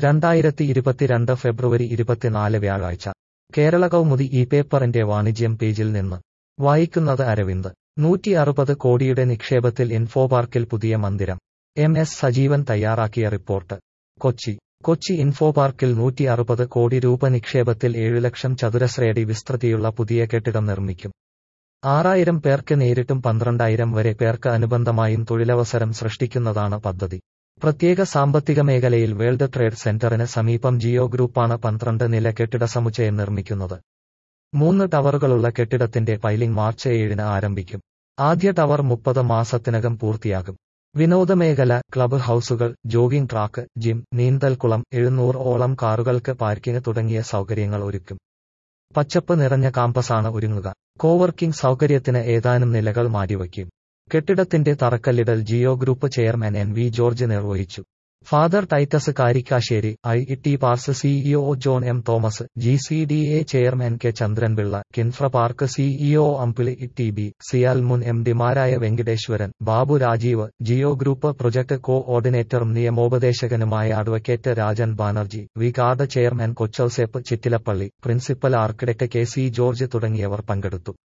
രണ്ടായിരത്തി ഇരുപത്തിരണ്ട് ഫെബ്രുവരി ഇരുപത്തിനാല് വ്യാഴാഴ്ച കേരള കൗമുദി ഈ പേപ്പറിന്റെ വാണിജ്യം പേജിൽ നിന്ന് വായിക്കുന്നത് അരവിന്ദ് നൂറ്റി അറുപത് കോടിയുടെ നിക്ഷേപത്തിൽ ഇൻഫോപാർക്കിൽ പുതിയ മന്ദിരം എം എസ് സജീവൻ തയ്യാറാക്കിയ റിപ്പോർട്ട് കൊച്ചി കൊച്ചി ഇൻഫോപാർക്കിൽ നൂറ്റി അറുപത് കോടി രൂപ നിക്ഷേപത്തിൽ ഏഴു ലക്ഷം ചതുരശ്രയടി വിസ്തൃതിയുള്ള പുതിയ കെട്ടിടം നിർമ്മിക്കും ആറായിരം പേർക്ക് നേരിട്ടും പന്ത്രണ്ടായിരം വരെ പേർക്ക് അനുബന്ധമായും തൊഴിലവസരം സൃഷ്ടിക്കുന്നതാണ് പദ്ധതി പ്രത്യേക സാമ്പത്തിക മേഖലയിൽ വേൾഡ് ട്രേഡ് സെന്ററിന് സമീപം ജിയോ ഗ്രൂപ്പാണ് പന്ത്രണ്ട് നില കെട്ടിട സമുച്ചയം നിർമ്മിക്കുന്നത് മൂന്ന് ടവറുകളുള്ള കെട്ടിടത്തിന്റെ പൈലിംഗ് മാർച്ച് ഏഴിന് ആരംഭിക്കും ആദ്യ ടവർ മുപ്പത് മാസത്തിനകം പൂർത്തിയാകും വിനോദമേഖല ക്ലബ്ബ് ഹൌസുകൾ ജോഗിംഗ് ട്രാക്ക് ജിം നീന്തൽക്കുളം എഴുന്നൂറ് ഓളം കാറുകൾക്ക് പാർക്കിംഗ് തുടങ്ങിയ സൗകര്യങ്ങൾ ഒരുക്കും പച്ചപ്പ് നിറഞ്ഞ കാമ്പസാണ് ഒരുങ്ങുക കോവർക്കിംഗ് സൗകര്യത്തിന് ഏതാനും നിലകൾ മാറ്റിവയ്ക്കും കെട്ടിടത്തിന്റെ തറക്കല്ലിടൽ Geo group chairman N V George നിർവഹിച്ചു father Titus Karikkassery I T parks CEO John M Thomas G C D A chairman K Chandranpillai KINFRA park CEO Ambili T B CIAL മുൻ എം ഡിമാരായ Venkateswaran Babu Rajeev Geo group project കോ ഓർഡിനേറ്ററും നിയമോപദേശകനുമായ advocate Rajan Banerjee V-Guard chairman Kochouseph Chittilappilly principal architect K C George തുടങ്ങിയവർ പങ്കെടുത്തു